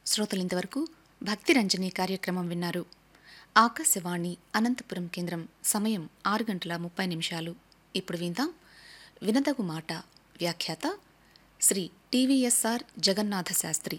శ్రోతలింతవరకు భక్తి రంజని కార్యక్రమం విన్నారు ఆకాశవాణి అనంతపురం కేంద్రం సమయం ఆరు గంటల ముప్పై నిమిషాలు ఇప్పుడు విందాం వినదగు మాట వ్యాఖ్యాత శ్రీ టివిఎస్ఆర్ జగన్నాథ శాస్త్రి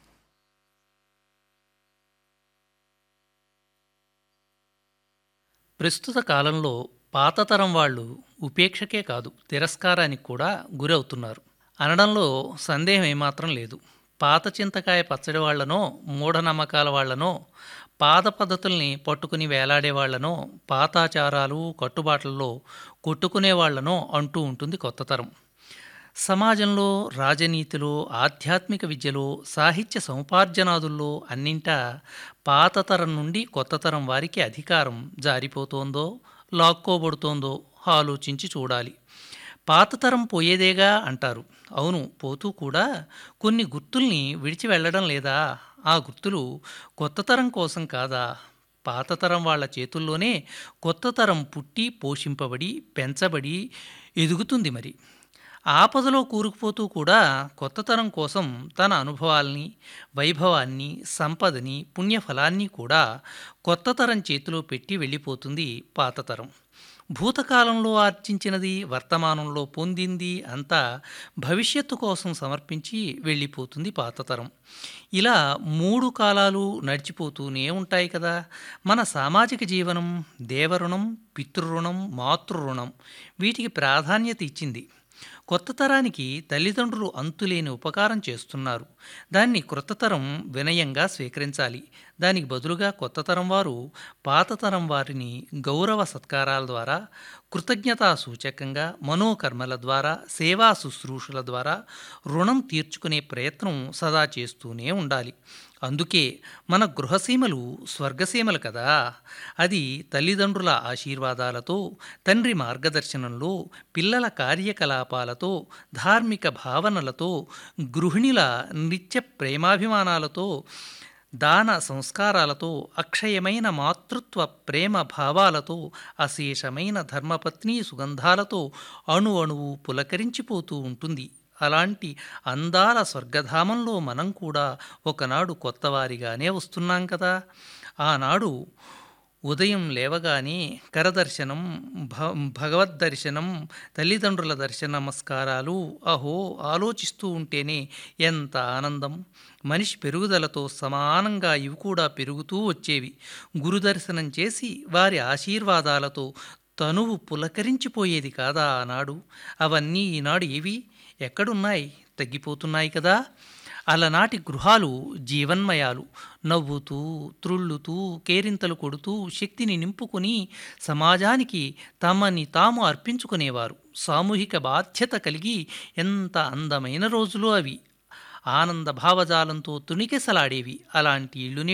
ప్రస్తుత కాలంలో పాతతరం వాళ్ళు ఉపేక్షకే కాదు తిరస్కారానికి కూడా గురవుతున్నారు అనడంలో సందేహం ఏమాత్రం లేదు పాత చింతకాయ పచ్చడి వాళ్లనో మూఢనమ్మకాల వాళ్లనో పాత పద్ధతుల్ని పట్టుకుని వేలాడే వాళ్లనో పాతాచారాలు కట్టుబాట్లలో కొట్టుకునే వాళ్లనో అంటూ ఉంటుంది కొత్త తరం సమాజంలో రాజనీతిలో ఆధ్యాత్మిక విద్యలో సాహిత్య సముపార్జనాదుల్లో అన్నింటా పాతతరం నుండి కొత్త తరం వారికి అధికారం జారిపోతోందో లాక్కోబడుతోందో ఆలోచించి చూడాలి పాతతరం పోయేదేగా అంటారు అవును పోతూ కూడా కొన్ని గుర్తుల్ని విడిచి వెళ్ళడం లేదా ఆ గుర్తులు కొత్త తరం కోసం కాదా పాతతరం వాళ్ళ చేతుల్లోనే కొత్త తరం పుట్టి పోషింపబడి పెంచబడి ఎదుగుతుంది మరి ఆపదలో కూరుకుపోతూ కూడా కొత్త తరం కోసం తన అనుభవాల్ని వైభవాన్ని సంపదని పుణ్యఫలాన్ని కూడా కొత్త తరం చేతిలో పెట్టి వెళ్ళిపోతుంది పాతతరం భూతకాలంలో ఆర్జించినది వర్తమానంలో పొందింది అంతా భవిష్యత్తు కోసం సమర్పించి వెళ్ళిపోతుంది పాతతరం ఇలా మూడు కాలాలు నడిచిపోతూనే ఉంటాయి కదా మన సామాజిక జీవనం దేవరుణం పితృరుణం మాతృరుణం వీటికి ప్రాధాన్యత ఇచ్చింది కొత్త తరానికి తల్లిదండ్రులు అంతులేని ఉపకారం చేస్తున్నారు దాన్ని క్రొత్త తరం వినయంగా స్వీకరించాలి దానికి బదులుగా కొత్త తరం వారు పాత తరం వారిని గౌరవ సత్కారాల ద్వారా కృతజ్ఞతా సూచకంగా మనోకర్మల ద్వారా సేవా శుశ్రూషల ద్వారా రుణం తీర్చుకునే ప్రయత్నం సదా చేస్తూనే ఉండాలి అందుకే మన గృహసీమలు స్వర్గసీమలు కదా అది తల్లిదండ్రుల ఆశీర్వాదాలతో తండ్రి మార్గదర్శనంలో పిల్లల కార్యకలాపాలతో ధార్మిక భావనలతో గృహిణుల నిత్య ప్రేమాభిమానాలతో దాన సంస్కారాలతో అక్షయమైన మాతృత్వ ప్రేమ భావాలతో అశేషమైన ధర్మపత్ని సుగంధాలతో అణు అణువు పులకరించిపోతూ ఉంటుంది అలాంటి అందాల స్వర్గధామంలో మనం కూడా ఒకనాడు కొత్తవారిగానే వస్తున్నాం కదా ఆనాడు ఉదయం లేవగానే కరదర్శనం భ భగవద్దర్శనం తల్లిదండ్రుల దర్శన నమస్కారాలు అహో ఆలోచిస్తూ ఉంటేనే ఎంత ఆనందం మనిషి పెరుగుదలతో సమానంగా ఇవి కూడా పెరుగుతూ వచ్చేవి గురుదర్శనం చేసి వారి ఆశీర్వాదాలతో తనువు పులకరించిపోయేది కాదా ఆనాడు అవన్నీ ఈనాడు ఏవి ఎక్కడున్నాయి తగ్గిపోతున్నాయి కదా అలనాటి గృహాలు జీవన్మయాలు నవ్వుతూ త్రుళ్ళుతూ కేరింతలు కొడుతూ శక్తిని నింపుకొని సమాజానికి తమని తాము అర్పించుకునేవారు సామూహిక బాధ్యత కలిగి ఎంత అందమైన రోజులు అవి ఆనంద భావజాలంతో తుణికెసలాడేవి అలాంటి ఇళ్ళునే